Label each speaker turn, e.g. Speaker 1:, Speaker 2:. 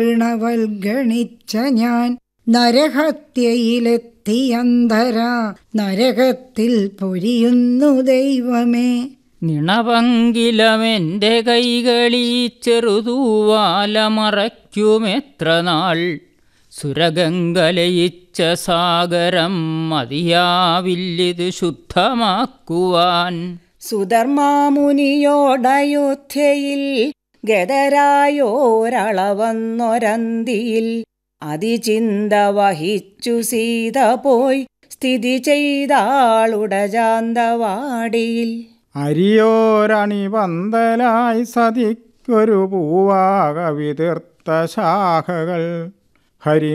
Speaker 1: ണവൽഗണിച്ച ഞാൻ നരഹത്യയിലെത്തിയന്തര നരകത്തിൽ പൊരിയുന്നു ദൈവമേ
Speaker 2: നിണപങ്കിലമെൻ്റെ കൈകളീ ചെറുതൂവാല മറയ്ക്കുമെത്ര നാൾ സുരഗംഗലയിച്ച സാഗരം മതിയാവില്ലിത് ശുദ്ധമാക്കുവാൻ
Speaker 3: സുധർമാമുനിയോടയോധ്യയിൽ ഗതരായോരളവന്നൊരന്തിയിൽ അതിചിന്ത വഹിച്ചു സീത പോയി സ്ഥിതി ചെയ്താളുടജാന്തവാടിയിൽ
Speaker 4: അരിയോരണി സതിക്കൊരു പൂവാക വിതീർത്ത ശാഖകൾ ഹരി